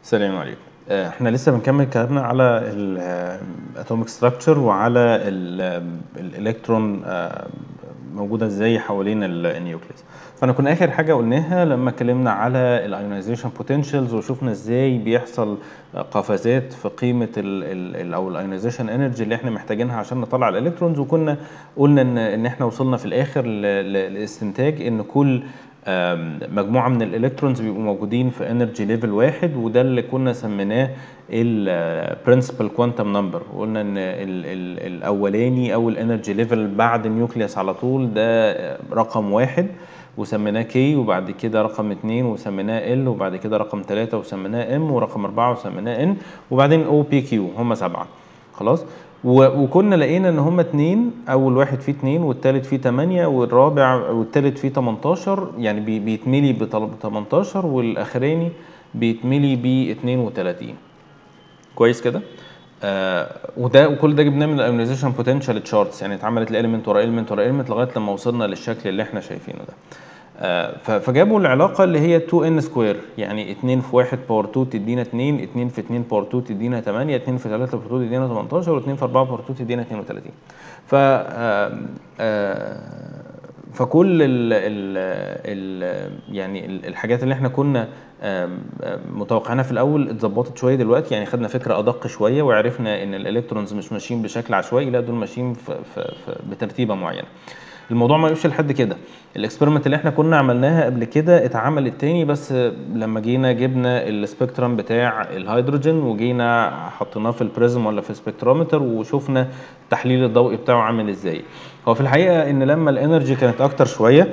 السلام عليكم آه، احنا لسه بنكمل كلامنا على الاتوميك ستراكشر وعلى الالكترون موجوده ازاي حوالين النيوكليس فانا كنا اخر حاجه قلناها لما اتكلمنا على الايونيزيشن بوتنشالز وشفنا ازاي بيحصل قفزات في قيمه ال ال او الايونيزيشن انرجي اللي احنا محتاجينها عشان نطلع الالكترونز وكنا قلنا ان ان احنا وصلنا في الاخر لاستنتاج ان كل مجموعه من الالكترونز بيبقوا موجودين في انرجي ليفل واحد وده اللي كنا سميناه البرنسبل كوانتم نمبر وقلنا ان ال ال الاولاني او الانرجي ليفل بعد النيوكليوس على طول ده رقم واحد وسميناه كي وبعد كده رقم اتنين وسميناه ال وبعد كده رقم تلاتة وسميناه ام ورقم اربعة وسميناه ان وبعدين او بي كيو هم سبعة خلاص وكنا لقينا ان هما اتنين اول واحد فيه اتنين والتالت فيه تمانية والرابع والتالت فيه تمنتاشر يعني بي بيتملي ب 18 والاخراني بيتملي ب 32 كويس كده آه وده وكل ده جبناه من الايونيزيشن بوتنشال تشارتس يعني اتعملت الاليمنت ورا اليمنت ورا اليمنت لغايه لما وصلنا للشكل اللي احنا شايفينه ده آه فجابوا العلاقة اللي هي 2 n سكوير يعني 2 في 1 باور 2 تدينا 2 2 في 2 باور 2 تدينا 8 2 في 3 باور 2 تدينا 18 و2 في 4 باور 2 تدينا 32 ف آه آه فكل ال ال ال يعني الحاجات اللي احنا كنا متوقعينها في الاول اتظبطت شويه دلوقتي يعني خدنا فكره ادق شويه وعرفنا ان الالكترونز مش ماشيين بشكل عشوائي لا دول ماشيين في في في بترتيبه معينه الموضوع ما يمشي لحد كده الاكسبيرمنت اللي احنا كنا عملناها قبل كده اتعملت تاني بس لما جينا جبنا السبيكترم بتاع الهيدروجين وجينا حطيناه في البريزم ولا في السبكترومتر وشفنا التحليل الضوئي بتاعه عامل ازاي هو في الحقيقه ان لما الانرجي كانت اكتر شويه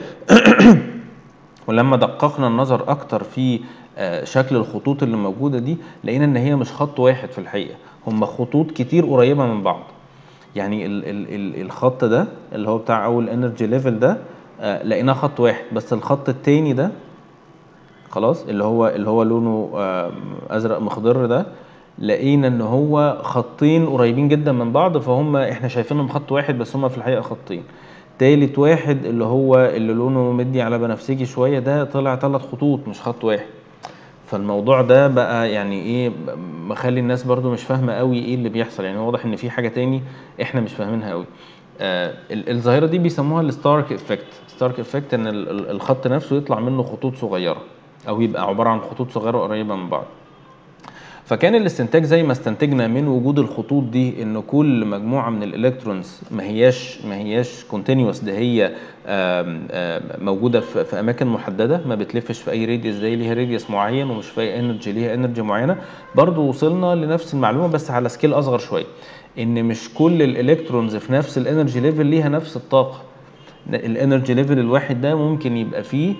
ولما دققنا النظر اكتر في شكل الخطوط اللي موجوده دي لقينا ان هي مش خط واحد في الحقيقه هم خطوط كتير قريبه من بعض يعني ال ال ال الخط ده اللي هو بتاع اول انرجي ليفل ده آه لقيناه خط واحد بس الخط التاني ده خلاص اللي هو اللي هو لونه آه ازرق مخضر ده لقينا ان هو خطين قريبين جدا من بعض فهم احنا شايفينهم خط واحد بس هم في الحقيقه خطين تالت واحد اللي هو اللي لونه مدي على بنفسجي شويه ده طلع ثلاث خطوط مش خط واحد فالموضوع ده بقى يعني ايه مخلي الناس برضو مش فاهمه قوي ايه اللي بيحصل يعني واضح ان في حاجه تاني احنا مش فاهمينها قوي آه الظاهره دي بيسموها الستارك افكت ستارك افكت ان الخط نفسه يطلع منه خطوط صغيره او يبقى عباره عن خطوط صغيره قريبه من بعض فكان الاستنتاج زي ما استنتجنا من وجود الخطوط دي ان كل مجموعه من الالكترونز ما هياش ما هياش كونتينوس ده هي آم آم موجوده في, في اماكن محدده ما بتلفش في اي راديوس زي ليها راديوس معين ومش في اي انرجي ليها انرجي معينه برضو وصلنا لنفس المعلومه بس على سكيل اصغر شويه ان مش كل الالكترونز في نفس الانرجي ليفل ليها نفس الطاقه الانرجي ليفل الواحد ده ممكن يبقى فيه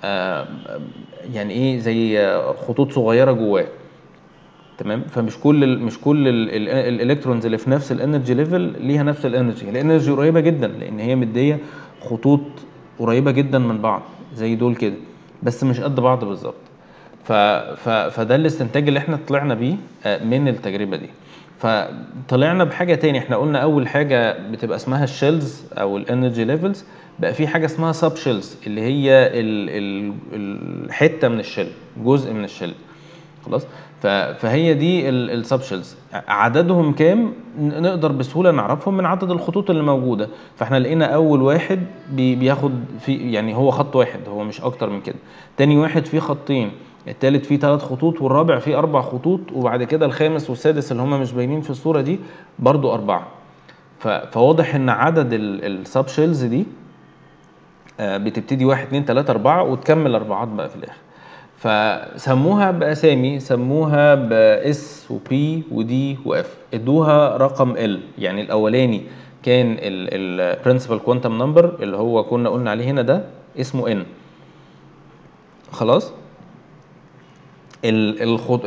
يعني ايه زي خطوط صغيره جواه تمام فمش كل ال مش كل الالكترونز اللي في نفس الانرجي ليفل ليها نفس الانرجي الانرجي قريبه جدا لان هي مديه خطوط قريبه جدا من بعض زي دول كده بس مش قد بعض بالظبط ف ف فده الاستنتاج اللي احنا طلعنا بيه من التجربه دي فطلعنا بحاجه تاني احنا قلنا اول حاجه بتبقى اسمها الشيلز او الانرجي ليفلز بقى في حاجه اسمها سب شيلز اللي هي ال ال الحته من الشيل جزء من الشيل خلاص فهي دي السب شيلز عددهم كام نقدر بسهوله نعرفهم من عدد الخطوط اللي موجوده فاحنا لقينا اول واحد بياخد في يعني هو خط واحد هو مش اكتر من كده تاني واحد فيه خطين التالت فيه ثلاث خطوط والرابع فيه اربع خطوط وبعد كده الخامس والسادس اللي هم مش باينين في الصوره دي برضو اربعه فواضح ان عدد السب شيلز دي بتبتدي واحد اتنين تلاته اربعه وتكمل اربعات بقى في الاخر فسموها باسامي سموها باس وبي ودي واف ادوها رقم ال يعني الاولاني كان البرنسبل كوانتم نمبر اللي هو كنا قلنا عليه هنا ده اسمه ان خلاص الخط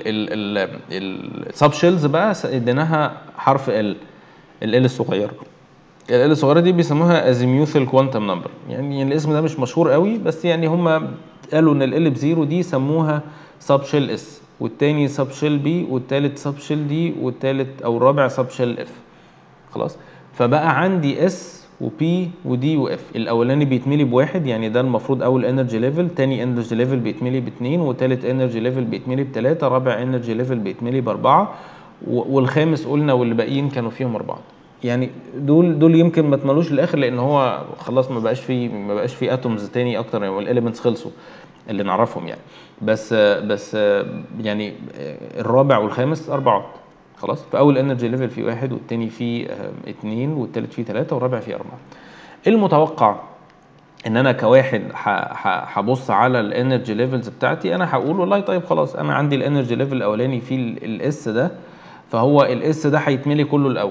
السب شيلز بقى اديناها حرف ال ال الصغيره ال الصغيره دي بيسموها ازيميوثال كوانتم نمبر يعني الاسم ده مش مشهور قوي بس يعني هم قالوا ان ال بزيرو دي سموها سب شيل اس والتاني سب شيل بي والتالت سب شيل دي والتالت او الرابع سب شيل اف خلاص فبقى عندي اس وبي ودي واف الاولاني بيتملي بواحد يعني ده المفروض اول انرجي ليفل تاني انرجي ليفل بيتملي باتنين وتالت انرجي ليفل بيتملي بتلاته رابع انرجي ليفل بيتملي باربعه و- والخامس قلنا واللي باقيين كانوا فيهم اربعه يعني دول دول يمكن ما اتملوش للاخر لان هو خلاص ما بقاش فيه ما بقاش فيه اتومز تاني اكتر يعني والاليمنتس خلصوا اللي نعرفهم يعني بس بس يعني الرابع والخامس اربعات خلاص فاول انرجي ليفل فيه واحد والتاني فيه آه، اتنين والتالت فيه تلاته والرابع فيه اربعه المتوقع ان انا كواحد ح- ح- هبص على الانرجي ليفلز بتاعتي انا هقول والله طيب خلاص انا عندي الانرجي ليفل الاولاني فيه الاس ده فهو الاس ده هيتملي كله الاول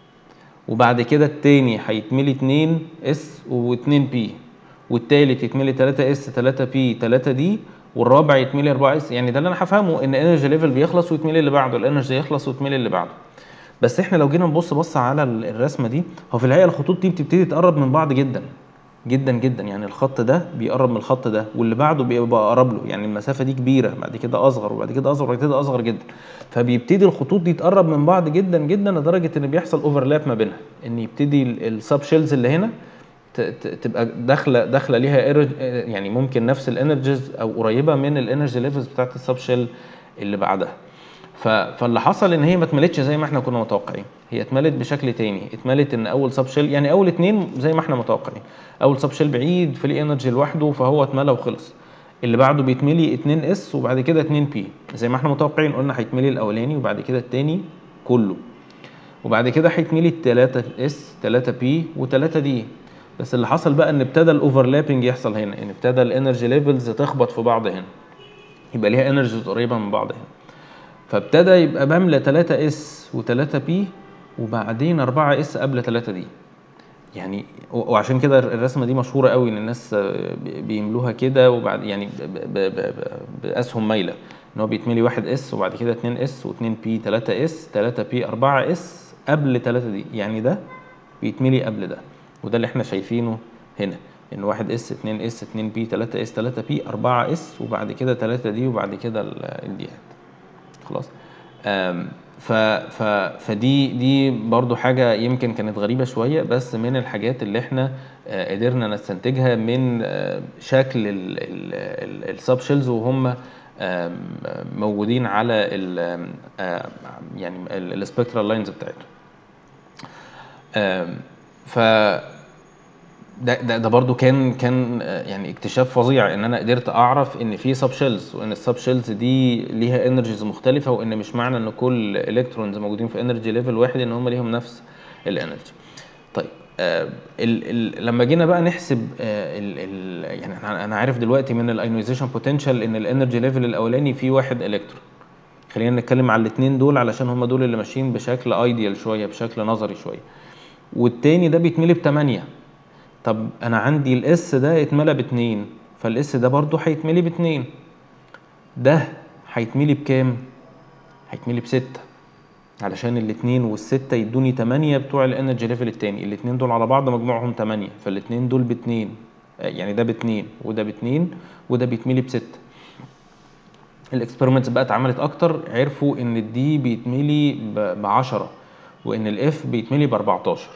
وبعد كده التاني هيتملي 2 اس و2 بي والتالت يتملي 3 اس 3 بي 3 دي والرابع يتملي 4 اس يعني ده اللي انا هفهمه ان انرجي ليفل بيخلص ويتملي اللي بعده الانرجي يخلص ويتملي اللي بعده بس احنا لو جينا نبص بص على ال- الرسمه دي هو في الحقيقه الخطوط دي بتبتدي تقرب من بعض جدا جدا جدا يعني الخط ده بيقرب من الخط ده واللي بعده بيبقى اقرب له يعني المسافه دي كبيره بعد كده اصغر وبعد كده اصغر وبعد كده اصغر جدا فبيبتدي الخطوط دي تقرب من بعض جدا جدا لدرجه ان بيحصل اوفرلاب ما بينها ان يبتدي السب شيلز اللي هنا ت- ت- تبقى داخله داخله ليها إيرج- يعني ممكن نفس الانرجيز او قريبه من الانرجي ليفلز بتاعت السب شيل اللي بعدها ف... فاللي حصل ان هي ما اتملتش زي ما احنا كنا متوقعين هي اتملت بشكل تاني اتملت ان اول سب شيل يعني اول اتنين زي ما احنا متوقعين اول سب شيل بعيد فري انرجي لوحده فهو اتملى وخلص اللي بعده بيتملي 2 اس وبعد كده 2 بي زي ما احنا متوقعين قلنا هيتملي الاولاني وبعد كده التاني كله وبعد كده هيتملي التلاتة اس 3 بي و3 دي بس اللي حصل بقى ان ابتدى الاوفرلابنج يحصل هنا ان ابتدى الانرجي ليفلز تخبط في بعض هنا يبقى ليها انرجيز قريبه من بعض هنا فابتدى يبقى بملى 3 اس و3 بي وبعدين 4 اس قبل 3 دي يعني و- وعشان كده الرسمه دي مشهوره قوي ان الناس آه، بي- بيملوها كده وبعد يعني ب- ب- ب- ب- باسهم مايله ان هو بيتملي 1 اس وبعد كده 2 اس و2 بي 3 اس 3 بي 4 اس قبل 3 دي يعني ده بيتملي قبل ده وده اللي احنا شايفينه هنا ان 1 اس 2 اس 2 بي 3 اس 3 بي 4 اس وبعد كده 3 دي وبعد كده ال- الديات خلاص آم، ف ف فدي دي برضو حاجة يمكن كانت غريبة شوية بس من الحاجات اللي احنا آه، قدرنا نستنتجها من آه، شكل السب شيلز وهم آم، موجودين على ال آم، يعني السبكترال لاينز بتاعتهم آم، ف ده ده ده برضو كان كان آه، يعني اكتشاف فظيع ان انا قدرت اعرف ان في سب شيلز وان السب شيلز دي ليها انرجيز مختلفه وان مش معنى ان كل الكترونز موجودين في انرجي ليفل واحد ان هم ليهم نفس الانرجي طيب آه ال ال لما جينا بقى نحسب آه ال ال يعني أنا- انا عارف دلوقتي من الايونيزيشن بوتنشال ان الانرجي ليفل الاولاني فيه واحد الكترون خلينا نتكلم على الاثنين دول علشان هم دول اللي ماشيين بشكل ايديال شويه بشكل نظري شويه والتاني ده بيتملي بتمانية طب انا عندي الاس ده اتملى باتنين فالاس ده برضو هيتملي باتنين ده هيتملي بكام هيتملي بستة علشان الاتنين والستة يدوني تمانية بتوع الانرجي ليفل التاني الاتنين دول على بعض مجموعهم تمانية فالاتنين دول باتنين آه، يعني ده باتنين وده باتنين وده بيتملي بستة الاكسبيرمنتس بقى اتعملت اكتر عرفوا ان الدي بيتملي ب 10 وان الاف بيتملي ب 14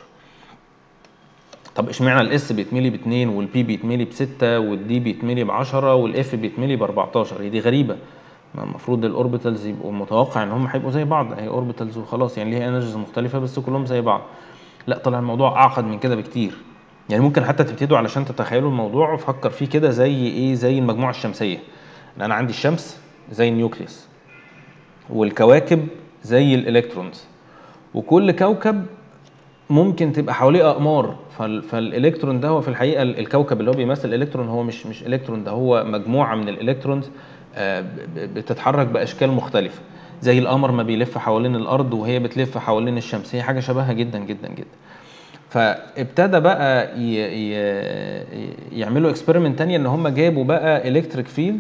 طب اشمعنى الاس بيتملي ب 2 والبي بيتملي ب 6 والدي بيتملي ب 10 والاف بيتملي ب 14 هي دي غريبه ما المفروض الاوربيتالز يبقوا متوقع ان هم هيبقوا زي بعض هي اوربيتالز وخلاص يعني ليها انرجيز مختلفه بس كلهم زي بعض لا طلع الموضوع اعقد من كده بكتير يعني ممكن حتى تبتدوا علشان تتخيلوا الموضوع فكر فيه كده زي ايه زي المجموعه الشمسيه ان انا عندي الشمس زي النيوكليوس والكواكب زي الالكترونز وكل كوكب ممكن تبقى حواليه اقمار فال... فالالكترون ده هو في الحقيقه ال- الكوكب اللي هو بيمثل الالكترون هو مش مش الكترون ده هو مجموعه من الالكترونز آه، ب- ب- بتتحرك باشكال مختلفه زي القمر ما بيلف حوالين الارض وهي بتلف حوالين الشمس هي حاجه شبهها جدا جدا جدا فابتدى بقى ي... ي... يعملوا اكسبيرمنت تانية ان هم جابوا بقى الكتريك فيلد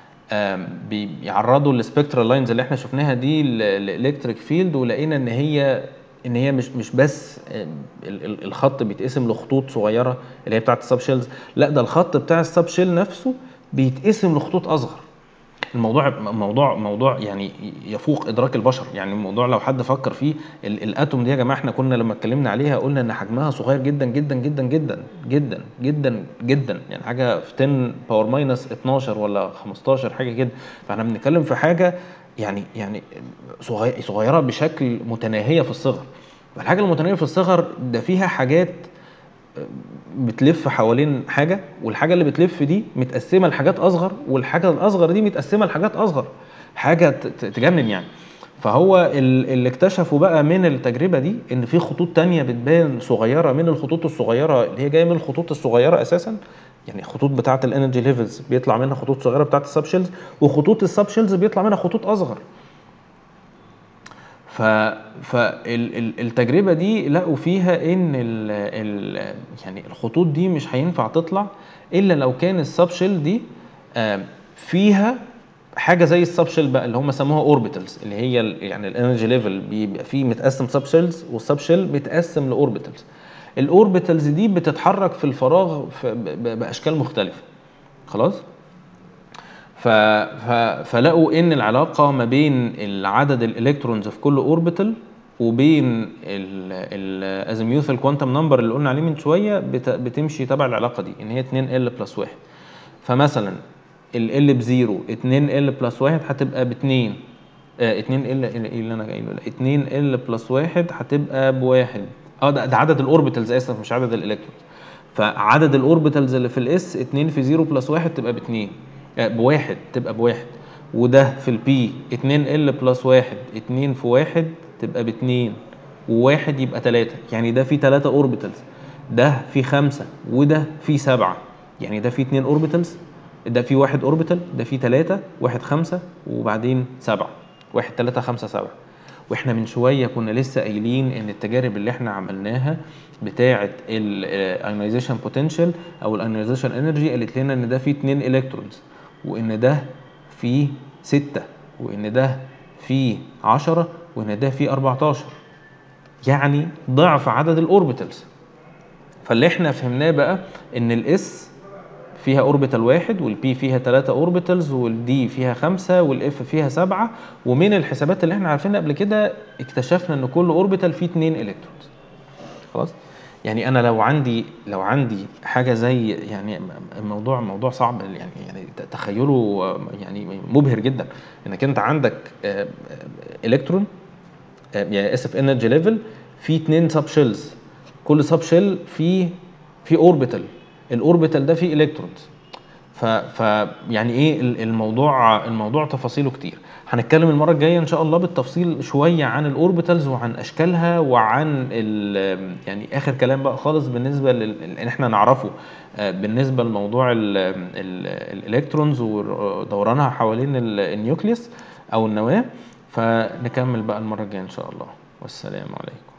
بيعرضوا السبكترال لاينز اللي احنا شفناها دي الالكتريك فيلد ولقينا ان هي ان هي مش مش بس آم، ال- ال- الخط بيتقسم لخطوط صغيره اللي هي بتاعه السب شيلز لا ده الخط بتاع السب شيل نفسه بيتقسم لخطوط اصغر الموضوع موضوع موضوع يعني يفوق ادراك البشر يعني الموضوع لو حد فكر فيه ال- الاتوم دي يا جماعه احنا كنا لما اتكلمنا عليها قلنا ان حجمها صغير جدا جدا جدا جدا جدا جدا جدا يعني حاجه في 10 باور ماينس 12 ولا 15 حاجه كده فاحنا بنتكلم في حاجه يعني يعني صغير صغيره بشكل متناهيه في الصغر الحاجه المتناهيه في الصغر ده فيها حاجات بتلف حوالين حاجه والحاجه اللي بتلف دي متقسمه لحاجات اصغر والحاجه الاصغر دي متقسمه لحاجات اصغر حاجه ت- ت- تجنن يعني فهو ال- اللي اكتشفوا بقى من التجربه دي ان في خطوط تانية بتبان صغيره من الخطوط الصغيره اللي هي جايه من الخطوط الصغيره اساسا يعني خطوط بتاعه الانرجي ليفلز بيطلع منها خطوط صغيره بتاعه السب شيلز وخطوط السب شيلز بيطلع منها خطوط اصغر ف فالتجربه دي لقوا فيها ان ال ال يعني الخطوط دي مش هينفع تطلع الا لو كان السب شيل دي آم، فيها حاجه زي السب شيل بقى اللي هم سموها اوربيتالز اللي هي ال- يعني الانرجي ليفل بيبقى فيه متقسم سب شيلز والسب شيل متقسم لاوربيتالز الاوربيتالز دي بتتحرك في الفراغ في ب- ب- باشكال مختلفه خلاص ف... ف... فلقوا ان العلاقه ما بين عدد الالكترونز في كل اوربيتال وبين الازيميوث الكوانتم نمبر اللي قلنا عليه من شويه بت... بتمشي تبع العلاقه دي ان هي 2 ال بلس 1 فمثلا ال ال بزيرو 2 ال بلس 1 هتبقى ب 2 2 ال ايه اللي انا قايله لا 2 ال بلس 1 هتبقى بواحد اه ده, ده عدد الاوربيتالز اسف مش عدد الالكترونز فعدد الاوربيتالز اللي في الاس 2 في 0 بلس 1 تبقى ب 2 بواحد تبقى بواحد وده في البي 2 ال بلس 1 2 في 1 تبقى ب 2 وواحد يبقى 3 يعني ده فيه 3 اوربيتالز ده فيه 5 وده فيه 7 يعني ده فيه 2 اوربيتالز ده فيه واحد اوربيتال ده فيه 3 واحد 5 وبعدين 7 واحد 3 5 7 واحنا من شويه كنا لسه قايلين ان التجارب اللي احنا عملناها بتاعه الايونيزيشن بوتنشال او الايونيزيشن انرجي قالت لنا ان ده فيه 2 الكترونز وان ده فيه 6 وان ده فيه 10 وان ده فيه 14 يعني ضعف عدد الاوربيتالز فاللي احنا فهمناه بقى ان الاس فيها اوربيتال واحد والبي فيها 3 اوربيتالز والدي فيها خمسة والاف فيها سبعة ومن الحسابات اللي احنا عارفينها قبل كده اكتشفنا ان كل اوربيتال فيه 2 الكترونز خلاص يعني انا لو عندي لو عندي حاجه زي يعني الموضوع موضوع صعب يعني يعني تخيله يعني مبهر جدا انك انت عندك الكترون يعني اسف انرجي ليفل فيه اتنين سب شيلز كل سب شيل فيه فيه اوربيتال الاوربيتال ده فيه الكترونز ف, ف يعني ايه الموضوع الموضوع تفاصيله كتير هنتكلم المره الجايه ان شاء الله بالتفصيل شويه عن الاوربيتالز وعن اشكالها وعن يعني اخر كلام بقى خالص بالنسبه لل احنا نعرفه بالنسبه لموضوع الالكترونز ودورانها حوالين النيوكليوس او النواه فنكمل بقى المره الجايه ان شاء الله والسلام عليكم